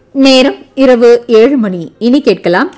நேரம் இரவு ஏழு மணி இனி கேட்கலாம்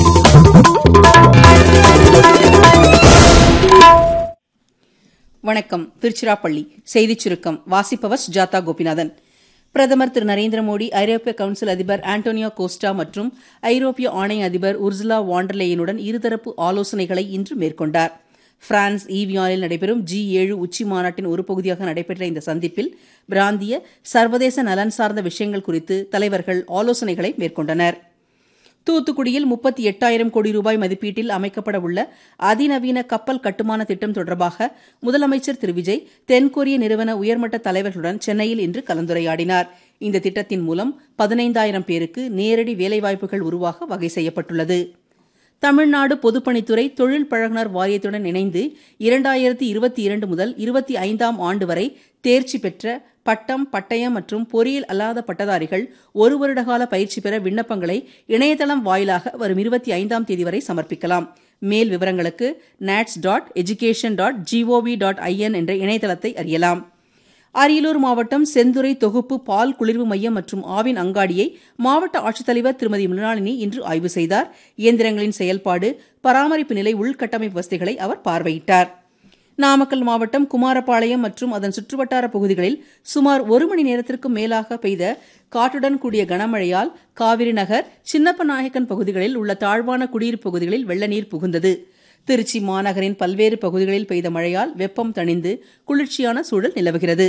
வணக்கம் திருச்சிராப்பள்ளி செய்திச் சுருக்கம் வாசிப்பவர் சுஜாதா கோபிநாதன் பிரதமர் திரு நரேந்திர மோடி ஐரோப்பிய கவுன்சில் அதிபர் ஆண்டோனியோ கோஸ்டா மற்றும் ஐரோப்பிய ஆணைய அதிபர் உர்சுலா வாண்டர்லேயனுடன் இருதரப்பு ஆலோசனைகளை இன்று மேற்கொண்டார் பிரான்ஸ் ஈவியானில் நடைபெறும் ஜி ஏழு உச்சி மாநாட்டின் ஒரு பகுதியாக நடைபெற்ற இந்த சந்திப்பில் பிராந்திய சர்வதேச நலன் சார்ந்த விஷயங்கள் குறித்து தலைவர்கள் ஆலோசனைகளை மேற்கொண்டனர் தூத்துக்குடியில் முப்பத்தி எட்டாயிரம் கோடி ரூபாய் மதிப்பீட்டில் அமைக்கப்பட உள்ள அதிநவீன கப்பல் கட்டுமான திட்டம் தொடர்பாக முதலமைச்சர் திரு விஜய் தென்கொரிய நிறுவன உயர்மட்ட தலைவர்களுடன் சென்னையில் இன்று கலந்துரையாடினார் இந்த திட்டத்தின் மூலம் பதினைந்தாயிரம் பேருக்கு நேரடி வேலைவாய்ப்புகள் உருவாக வகை செய்யப்பட்டுள்ளது தமிழ்நாடு பொதுப்பணித்துறை தொழில் பழகுனர் வாரியத்துடன் இணைந்து இரண்டாயிரத்தி இருபத்தி இரண்டு முதல் இருபத்தி ஐந்தாம் ஆண்டு வரை தேர்ச்சி பெற்ற பட்டம் பட்டயம் மற்றும் பொறியியல் அல்லாத பட்டதாரிகள் ஒரு வருடகால பயிற்சி பெற விண்ணப்பங்களை இணையதளம் வாயிலாக வரும் இருபத்தி ஐந்தாம் தேதி வரை சமர்ப்பிக்கலாம் மேல் விவரங்களுக்கு NATS dot education dot G O V dot I N என்ற இணையதளத்தை அறியலாம் அரியலூர் மாவட்டம் செந்துறை தொகுப்பு பால் குளிர்வு மையம் மற்றும் ஆவின் அங்காடியை மாவட்ட ஆட்சித்தலைவர் திருமதி மிருணாளினி இன்று ஆய்வு செய்தார் இயந்திரங்களின் செயல்பாடு பராமரிப்பு நிலை உள்கட்டமைப்பு வசதிகளை அவர் பார்வையிட்டார் நாமக்கல் மாவட்டம் குமாரபாளையம் மற்றும் அதன் சுற்றுவட்டார பகுதிகளில் சுமார் ஒரு மணி நேரத்திற்கும் மேலாக பெய்த காற்றுடன் கூடிய கனமழையால் காவிரி நகர் சின்னப்பநாயக்கன் பகுதிகளில் உள்ள தாழ்வான குடியிருப்பு பகுதிகளில் வெள்ள நீர் புகுந்தது திருச்சி மாநகரின் பல்வேறு பகுதிகளில் பெய்த மழையால் வெப்பம் தணிந்து குளிர்ச்சியான சூழல் நிலவுகிறது